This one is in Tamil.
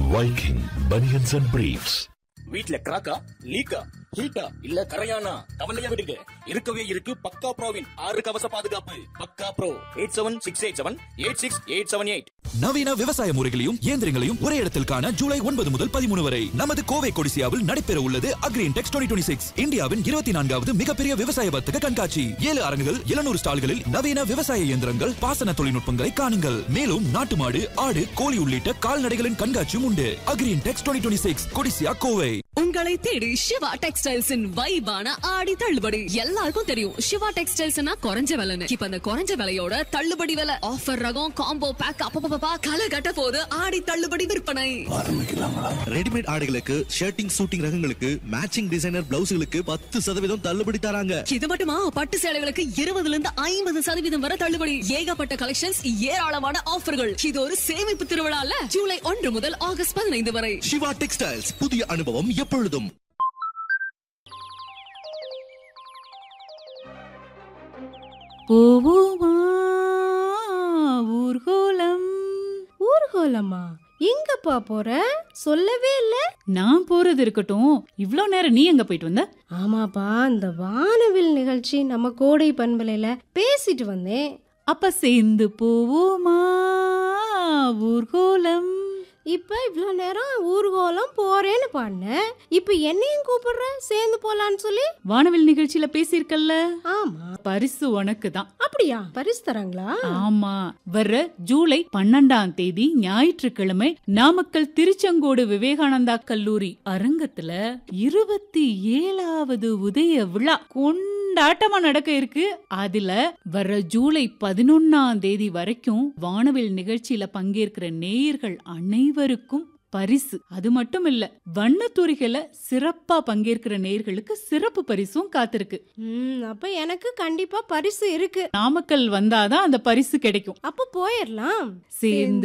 Viking Bunions and Briefs. வீட்ல கிராக்கா லீக்கா ஹீட்டா இல்ல கரையானா கவலையா விடுங்க இருக்கவே இருக்கு பக்கா ப்ரோவின் ஆறு கவச பாதுகாப்பு பக்கா bro eight seven six eight seven eight six eight seven eight நவீன விவசாய முறைகளையும் இயந்திரங்களையும் ஒரே இடத்தில் காண ஜூலை ஒன்பது முதல் பதிமூணு வரை நமது கோவை கொடிசியாவில் நடைபெற உள்ளது அக்ரீன் டெக்ஸ் டுவெண்ட்டி சிக்ஸ் இந்தியாவின் இருபத்தி நான்காவது மிகப்பெரிய விவசாய வர்த்தக கண்காட்சி ஏழு அரங்குகள் எழுநூறு ஸ்டால்களில் நவீன விவசாய இயந்திரங்கள் பாசன தொழில்நுட்பங்களை காணுங்கள் மேலும் நாட்டு மாடு ஆடு கோழி உள்ளிட்ட கால்நடைகளின் கண்காட்சியும் உண்டு Agrintex twenty six Codissia Kovai உங்களை தேடி சிவா டெக்ஸ்டைல்ஸின் வைபான ஆடி தள்ளுபடி எல்லாருக்கும் தெரியும் சிவா டெக்ஸ்டைல்ஸ்னா குறைஞ்ச விலைன்னு இப்ப அந்த குறைஞ்ச விலையோட தள்ளுபடி விலை ஆஃபர் ரகம் காம்போ பேக் அப்பப்பா களை கட்ட போது ஆடி தள்ளுபடி விற்பனை ரெடிமேட் ஆடைகளுக்கு ஷர்ட்டிங் சூட்டிங் ரகங்களுக்கு மேட்சிங் டிசைனர் பிளவுஸ்களுக்கு பத்து சதவீதம் தள்ளுபடி தராங்க இது மட்டுமா பட்டு சேலைகளுக்கு இருபதுல இருந்து ஐம்பது சதவீதம் வரை தள்ளுபடி ஏகப்பட்ட கலெக்ஷன்ஸ் ஏராளமான ஆஃபர்கள் இது ஒரு சேமிப்பு திருவிழால ஜூலை ஒன்று முதல் ஆகஸ்ட் பதினைந்து வரை சிவா டெக்ஸ்டைல்ஸ் புதிய அனுபவம் எப்பொழுதும் போவோமா ஊர்கோலம் ஊர்கோலமா எங்கப்பா போற சொல்லவே இல்ல நான் போறது இருக்கட்டும் இவ்ளோ நேரம் நீ எங்க போயிட்டு வந்த ஆமாப்பா இந்த வானவில் நிகழ்ச்சி நம்ம கோடை பண்பலையில பேசிட்டு வந்தேன் அப்ப சேர்ந்து போவோமா ஊர்கோலம் இப்ப இவ்ளோ நேரம் ஊர்கோலம் போறேன்னு பாடினேன் இப்ப என்னையும் கூப்பிடுற சேர்ந்து போலான்னு சொல்லி வானவில் நிகழ்ச்சியில பேசியிருக்கல்ல ஆமா பரிசு உனக்கு தான் அப்படியா பரிசு தராங்களா ஆமா வர்ற ஜூலை பன்னெண்டாம் தேதி ஞாயிற்றுக்கிழமை நாமக்கல் திருச்செங்கோடு விவேகானந்தா கல்லூரி அரங்கத்துல இருபத்தி ஏழாவது உதய விழா கொண்டாட்டமா நடக்க இருக்கு அதுல வர்ற ஜூலை பதினொன்னாம் தேதி வரைக்கும் வானவில் நிகழ்ச்சியில பங்கேற்கிற நேயர்கள் அனைவருக்கும் பரிசு அது மட்டும் இல்ல வண்ணத்துறைகளை சிறப்பா பங்கேற்கிற நேயர்களுக்கு சிறப்பு பரிசும் காத்திருக்கு ம் அப்ப எனக்கு கண்டிப்பா பரிசு இருக்கு நாமக்கல் வந்தாதான் அந்த பரிசு கிடைக்கும் அப்ப போயிடலாம் சேர்ந்து